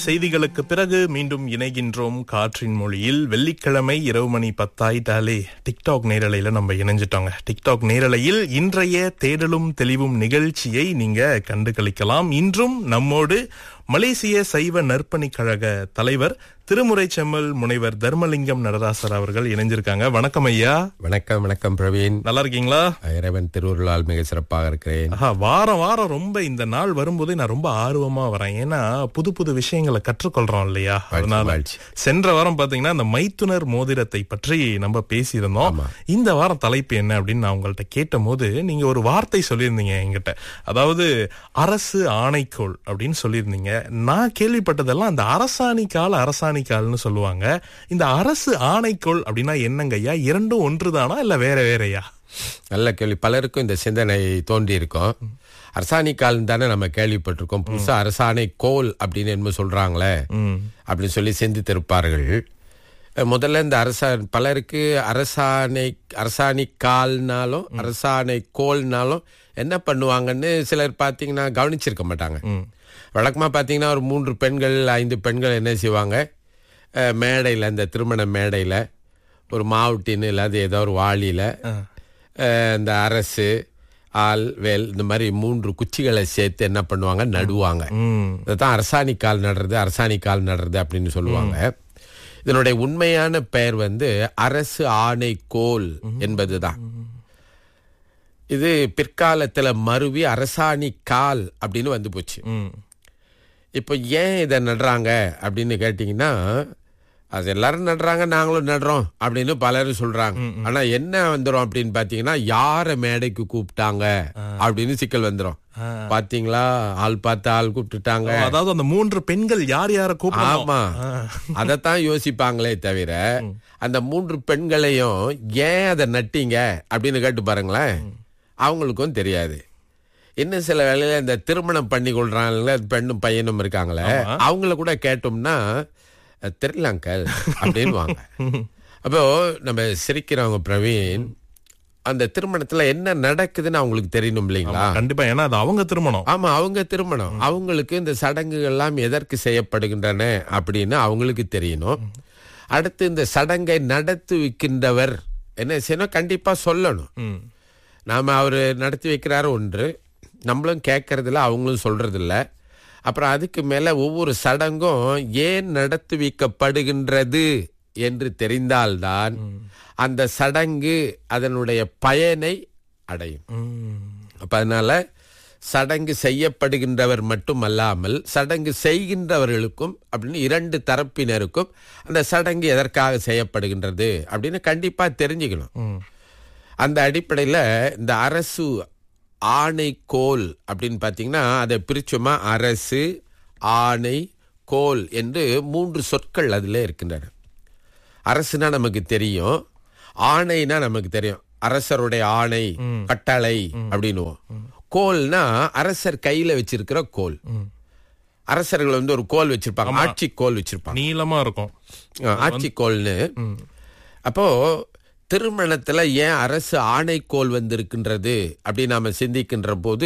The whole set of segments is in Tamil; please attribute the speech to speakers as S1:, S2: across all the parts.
S1: செய்திகளுக்கு பிறகு மீண்டும் இணைகின்றோம் காற்றின் மொழியில் வெள்ளிக்கிழமை இரவு மணி பத்தாயிட்டாலே டிக்டாக் நேரலையில நம்ம இணைஞ்சிட்டோங்க டிக்டாக் நேரலையில் இன்றைய தேடலும் தெளிவும் நிகழ்ச்சியை நீங்க கண்டு களிக்கலாம் இன்றும் நம்மோடு மலேசிய சைவ நற்பணிக் கழக தலைவர் திருமுறை செம்மல் முனைவர் தர்மலிங்கம் நடராசர் அவர்கள் இணைஞ்சிருக்காங்க வணக்கம் ஐயா
S2: வணக்கம் வணக்கம் பிரவீன்
S1: நல்லா இருக்கீங்களா
S2: இறைவன் திருவுருளால் மிக சிறப்பாக இருக்கிறேன்
S1: ஆஹா, வாரம் வாரம் ரொம்ப இந்த நாள் வரும்போதே நான் ரொம்ப ஆர்வமா வரேன் ஏன்னா புது புது விஷயங்களை கற்றுக்கொள்றோம் இல்லையா அதனால
S2: மகிழ்ச்சி.
S1: சென்ற வாரம் பாத்தீங்கன்னா அந்த மைத்துனர் மோதிரத்தை பற்றி நம்ம பேசியிருந்தோம் இந்த வாரம் தலைப்பு என்ன அப்படின்னு நான் உங்கள்ட்ட கேட்ட போது நீங்க ஒரு வார்த்தை சொல்லியிருந்தீங்க என்கிட்ட அதாவது அரசு ஆணைக்கோள் அப்படின்னு சொல்லியிருந்தீங்க நான் கேள்விப்பட்டதெல்லாம் அந்த அரசாணிக்கால் அரசாணிக்கால்னு சொல்லுவாங்க இந்த அரசு ஆணைக்கோள் அப்படின்னா என்னங்க ஐயா இரண்டும் ஒன்றுதானா இல்ல வேற வேறயா
S2: நல்ல கேள்வி பலருக்கும் இந்த சிந்தனை தோன்றி இருக்கும் அரசாணை காலம் தானே நம்ம கேள்விப்பட்டிருக்கோம் புதுசா அரசாணை கோல் அப்படின்னு என்ன சொல்றாங்களே அப்படின்னு சொல்லி சிந்தித்திருப்பார்கள் அஹ் முதல்ல இந்த அரசா பலருக்கு அரசாணை அரசாணி கால்னாலும் அரசாணை கோல்னாலும் என்ன பண்ணுவாங்கன்னு சிலர் பார்த்தீங்கன்னா கவனிச்சிருக்க மாட்டாங்க வழக்கமா பார்த்தீங்கன்னா ஒரு மூன்று பெண்கள் ஐந்து பெண்கள் என்ன செய்வாங்க அஹ் மேடையில இந்த திருமண மேடையில ஒரு மாவுட்டின்னு இல்லாத ஏதோ ஒரு வாளியில அஹ் இந்த அரசு ஆள் வேல் இந்த மாதிரி மூன்று குச்சிகளை சேர்த்து என்ன பண்ணுவாங்க நடுவாங்க இதுதான் அரசாணி கால் நடுறது அரசாணி கால் நடுறது அப்படின்னு சொல்லுவாங்க இதனுடைய உண்மையான பெயர் வந்து அரசு ஆணை கோல் என்பதுதான் இது பிற்காலத்துல மருவி அரசாணி கால் அப்படின்னு வந்து போச்சு
S1: ம்
S2: இப்போ ஏன் இதை நடுறாங்க அப்படின்னு கேட்டிங்கன்னா அது எல்லாரும் நடுறாங்க நாங்களும் நடுறோம் அப்படின்னு பலரும் சொல்றாங்க ஆனா என்ன வந்துரும் அப்படின்னு பாத்தீங்கன்னா யார மேடைக்கு கூப்பிட்டாங்க அப்படின்னு சிக்கல் வந்துரும் பாத்தீங்களா ஆள் பார்த்து ஆள் கூப்பிட்டுட்டாங்க
S1: அதாவது அந்த மூன்று பெண்கள் யார் யார கூப்பிடணும்
S2: ஆமா அதத்தான் யோசிப்பாங்களே தவிர அந்த மூன்று பெண்களையும் ஏன் அதை நட்டீங்க அப்படின்னு கேட்டு பாருங்களேன் அவங்களுக்கும் தெரியாது இன்னும் சில வேளையில இந்த திருமணம் பண்ணி கொள்றாங்கல்ல பெண்ணும் பையனும் இருக்காங்களே அவங்கள கூட கேட்டோம்னா "அஹ், தெரியல அங்கிள் அப்படின்வாங்க அப்போ நம்ம சிரிக்கிறவங்க பிரவீன் அந்த திருமணத்துல என்ன நடக்குதுன்னு அவங்களுக்கு தெரியணும் இல்லைங்களா
S1: கண்டிப்பா ஏன்னா அது அவங்க திருமணம்
S2: ஆமா அவங்க திருமணம் அவங்களுக்கு இந்த சடங்குகள் எல்லாம் எதற்கு செய்யப்படுகின்றன அப்படின்னு அவங்களுக்கு தெரியணும் அடுத்து இந்த சடங்கை நடத்துவிக்கின்றவர் என்ன செய்யணும் கண்டிப்பா சொல்லணும்
S1: ம்.
S2: நாம அவர் நடத்தி வைக்கிறாரு ஒன்று நம்மளும் கேட்கறதில்ல அவங்களும் சொல்றதில்ல அப்புறம் அதுக்கு மேல ஒவ்வொரு சடங்கும் ஏன் நடத்தி வைக்கப்படுகின்றது என்று தெரிந்தால்தான் அந்த சடங்கு அதனுடைய பயனை அடையும்
S1: ம்.
S2: அப்ப அதனால சடங்கு செய்யப்படுகின்றவர் மட்டுமல்லாமல் சடங்கு செய்கின்றவர்களுக்கும் அப்படின்னு இரண்டு தரப்பினருக்கும் அந்த சடங்கு எதற்காக செய்யப்படுகின்றது அப்படின்னு கண்டிப்பா தெரிஞ்சுக்கணும்
S1: ம்.
S2: அந்த அடிப்படையில இந்த அரசு ஆணை கோல் அப்படின்னு பார்த்தீங்கன்னா அதை பிரிச்சோமா அரசு ஆணை கோல் என்று மூன்று சொற்கள் அதில் இருக்கின்றன அரசுனா நமக்கு தெரியும் ஆணைனா நமக்கு தெரியும் அரசருடைய ஆணை கட்டளை அப்படின்னுவோம் கோல்னா அரசர் கையில வச்சிருக்கிற கோல் அரசர்கள் வந்து ஒரு கோல் வச்சிருப்பாங்க ஆட்சி கோல் வச்சிருப்பாங்க
S1: நீளமா இருக்கும்
S2: ஆ, ஆட்சி கோல்னு அப்போ திருமணத்துல ஏன் அரசு ஆணைக்கோல் வந்திருக்கின்றது அப்படின்னு நாம சிந்திக்கின்ற போது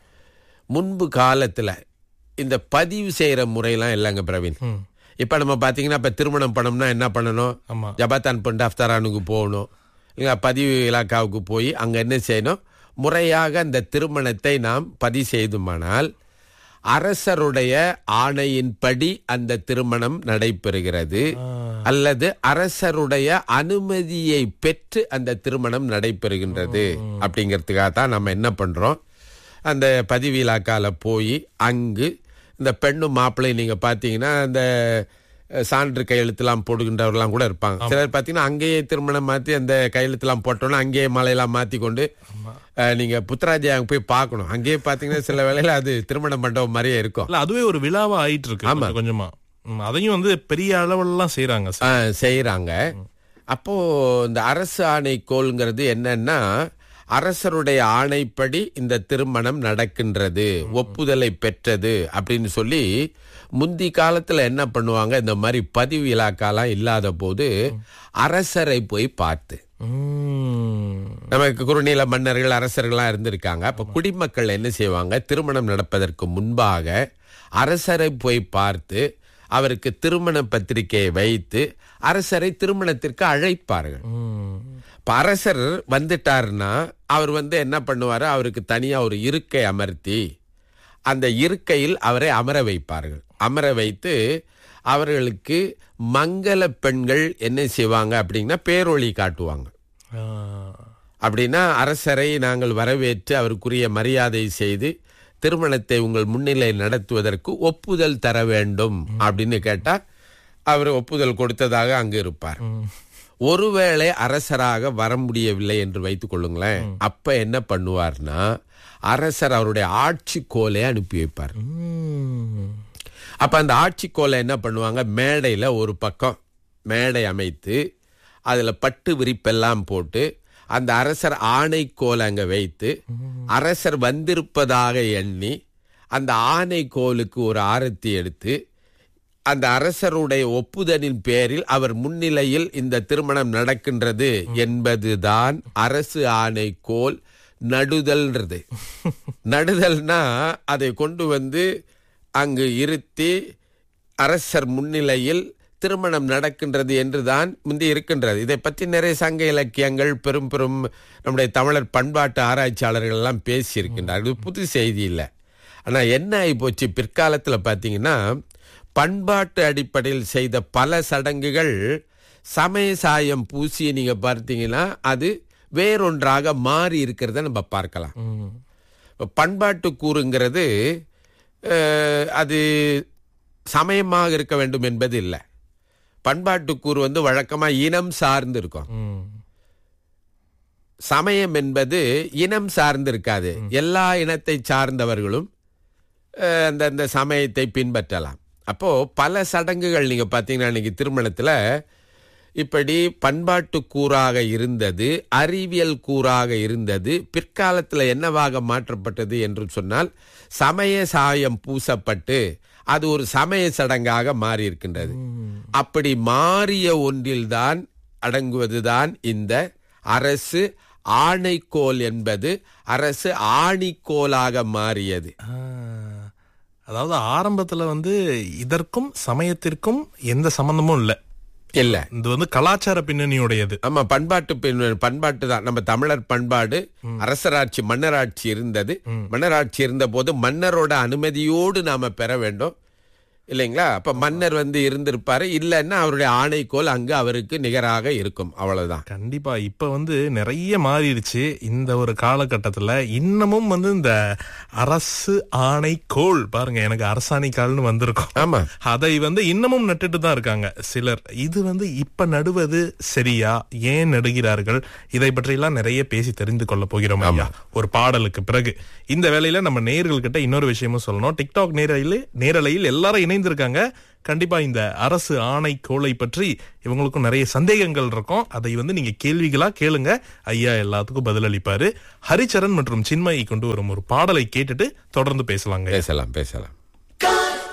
S2: முன்பு காலத்துல இந்த பதிவு செய்யற முறையெல்லாம் இல்லைங்க பிரவீன் இப்ப நம்ம பாத்தீங்கன்னா இப்ப திருமணம் பண்ணோம்னா என்ன பண்ணணும்
S1: ஆமா.
S2: ஜபாத்தான் பண்ட் அஃப்தாரானுக்கு போகணும் இல்லைங்களா பதிவு இலாக்காவுக்கு போய் அங்க என்ன செய்யணும் முறையாக அந்த திருமணத்தை நாம் பதிவு செய்துமானால் அரசருடைய ஆணையின்படி அந்த திருமணம் நடைபெறுகிறது அல்லது அரசருடைய அனுமதியை பெற்று அந்த திருமணம் நடைபெறுகின்றது அப்படிங்கிறதுக்காக தான் நம்ம என்ன பண்றோம் அந்த பதிவு இலாக்கால போய் அங்கு இந்த பெண்ணும் மாப்பிள்ளையும் நீங்க பாத்தீங்கன்னா அந்த அஹ், சான்று கையெழுத்துலாம் போடுகின்றவர்களாம் கூட இருப்பாங்க சிலர் பாத்தீங்கன்னா அங்கேயே திருமணம் மாத்தி அந்த கையெழுத்துலாம் போட்டோன்னா அங்கேயே மலையெல்லாம் மாத்தி கொண்டு அஹ், நீங்க புத்தராஜா அங்க போய் பார்க்கணும் அங்கேயே பாத்தீங்கன்னா சில வேளையில அது திருமண மண்டபம் மாதிரியே இருக்கும்
S1: இல்ல அதுவே ஒரு விழாவா ஆயிட்டு இருக்கு கொஞ்சம் கொஞ்சமா ம், அதையும் வந்து பெரிய அளவுலாம் செய்யறாங்க
S2: ஆ, செய்யறாங்க அப்போ இந்த அரசு ஆணைக்கோள்ங்கிறது என்னன்னா அரசருடைய ஆணைப்படி இந்த திருமணம் நடக்கின்றது ஒப்புதலை பெற்றது அப்படின்னு சொல்லி முந்தி காலத்துல என்ன பண்ணுவாங்க இந்த மாதிரி பதிவு இலாக்காலாம் இல்லாத போது அரசரை போய் பார்த்து
S1: ம்.
S2: நமக்கு குறுநில மன்னர்கள் அரசர்கள்லாம் இருந்திருக்காங்க அப்ப குடிமக்கள் என்ன செய்வாங்க திருமணம் நடப்பதற்கு முன்பாக அரசரை போய் பார்த்து அவருக்கு திருமண பத்திரிகையை வைத்து அரசரை திருமணத்திற்கு அழைப்பார்கள்
S1: ம்.
S2: இப்ப அரசர் வந்துட்டாருன்னா அவர் வந்து என்ன பண்ணுவாரு அவருக்கு தனியா ஒரு இருக்கை அமர்த்தி அந்த இருக்கையில் அவரை அமர வைப்பார்கள் அமர வைத்து அவர்களுக்கு மங்கள பெண்கள் என்ன செய்வாங்க அப்படின்னா பேரொளி காட்டுவாங்க
S1: ஆ.
S2: அப்படின்னா அரசரை நாங்கள் வரவேற்று அவருக்குரிய மரியாதை செய்து திருமணத்தை உங்கள் முன்னிலை நடத்துவதற்கு ஒப்புதல் தர வேண்டும் அப்படின்னு கேட்டா அவர் ஒப்புதல் கொடுத்ததாக அங்கு இருப்பார் ஒருவேளை அரசராக வர முடியவில்லை என்று வைத்துக் கொள்ளுங்களேன் அப்ப என்ன பண்ணுவார்னா அரசர் அவருடைய ஆட்சி கோலை அனுப்பி வைப்பார்
S1: ம்.
S2: அப்ப அந்த ஆட்சி கோலை என்ன பண்ணுவாங்க மேடையில ஒரு பக்கம் மேடை அமைத்து அதுல பட்டு விரிப்பெல்லாம் போட்டு அந்த அரசர் ஆணைக்கோல் அங்க வைத்து அரசர் வந்திருப்பதாக எண்ணி அந்த ஆணைக்கோலுக்கு ஒரு ஆரத்தி எடுத்து அந்த அரசருடைய ஒப்புதலின் பேரில் அவர் முன்னிலையில் இந்த திருமணம் நடக்கின்றது என்பதுதான் அரசு ஆணைக்கோல் நடுதல்ன்றது நடுதல்னா அதை கொண்டு வந்து அங்கு இருத்தி அரசர் முன்னிலையில் திருமணம் நடக்கின்றது என்றுதான் முந்தி இருக்கின்றது இதை பற்றி நிறைய சங்க இலக்கியங்கள் பெரும் பெரும் நம்முடைய தமிழர் பண்பாட்டு ஆராய்ச்சியாளர்கள் எல்லாம் பேசியிருக்கின்றார்கள் இது புது செய்தி இல்லை ஆனா என்ன ஆகி போச்சு பிற்காலத்தில் பார்த்தீங்கன்னா பண்பாட்டு அடிப்படையில் செய்த பல சடங்குகள் சமய சாயம் பூசி நீங்க பார்த்தீங்கன்னா அது வேறொன்றாக மாறி இருக்கிறத நம்ம பார்க்கலாம்
S1: ம்.
S2: இப்ப பண்பாட்டு கூறுங்கிறது அஹ், அது சமயமாக இருக்க வேண்டும் என்பது இல்லை பண்பாட்டு கூறு வந்து வழக்கமா இனம் சார்ந்து இருக்கும்
S1: ம்.
S2: சமயம் என்பது இனம் சார்ந்து இருக்காது எல்லா இனத்தை சார்ந்தவர்களும் அஹ், அந்த அந்த சமயத்தை பின்பற்றலாம் அப்போ பல சடங்குகள் நீங்க பார்த்தீங்கன்னா இன்னைக்கு திருமணத்துல இப்படி பண்பாட்டு கூறாக இருந்தது அறிவியல் கூறாக இருந்தது பிற்காலத்துல என்னவாக மாற்றப்பட்டது என்று சொன்னால் சமய சாயம் பூசப்பட்டு அது ஒரு சமய சடங்காக மாறி இருக்கின்றது அப்படி மாறிய ஒன்றில்தான் அடங்குவதுதான் இந்த அரசு ஆணைக்கோல் என்பது அரசு ஆணிக்கோலாக மாறியது
S1: ஆ. அதாவது ஆரம்பத்துல வந்து இதற்கும் சமயத்திற்கும் எந்த சம்பந்தமும் இல்ல
S2: இல்ல
S1: இது வந்து கலாச்சார பின்னணியுடையது
S2: ஆமா பண்பாட்டு பின் பண்பாட்டு தான் நம்ம தமிழர் பண்பாடு அரசராட்சி மன்னராட்சி இருந்தது மன்னராட்சி இருந்த போது மன்னரோட அனுமதியோடு நாம பெற வேண்டும் இல்லைங்களா அப்ப மன்னர் வந்து இருந்திருப்பாரு இல்லைன்னா அவருடைய ஆணைக்கோல் அங்கு அவருக்கு நிகராக இருக்கும் அவ்வளவுதான்
S1: கண்டிப்பா இப்ப வந்து நிறைய மாறிடுச்சு இந்த ஒரு காலகட்டத்துல இன்னமும் வந்து இந்த அரசு ஆணை கோள் பாருங்க எனக்கு அரசாணை கால்னு வந்திருக்கும்
S2: ஆமா
S1: அதை வந்து இன்னமும் நட்டுட்டு தான் இருக்காங்க சிலர் இது வந்து இப்ப நடுவது சரியா ஏன் நடுகிறார்கள் இதை பற்றியெல்லாம் நிறைய பேசி தெரிந்து கொள்ள போகிறோம் ஐயா ஒரு பாடலுக்கு பிறகு இந்த வேளையில நம்ம நேயர்கள் கிட்ட இன்னொரு விஷயமும் சொல்லணும் டிக்டாக் நேரலையில் நேரலையில் எல்லாரும் இணைந்திருக்காங்க கண்டிப்பா இந்த அரசு ஆணை கோளை பற்றி இவங்களுக்கும் நிறைய சந்தேகங்கள் இருக்கும் அதை வந்து நீங்க கேள்விகளா கேளுங்க ஐயா எல்லாத்துக்கும் பதிலளிப்பாரு ஹரிச்சரன் மற்றும் சின்மயி கொண்டு வரும் ஒரு பாடலை கேட்டுட்டு தொடர்ந்து பேசலாங்க
S2: பேசலாம் பேசலாம்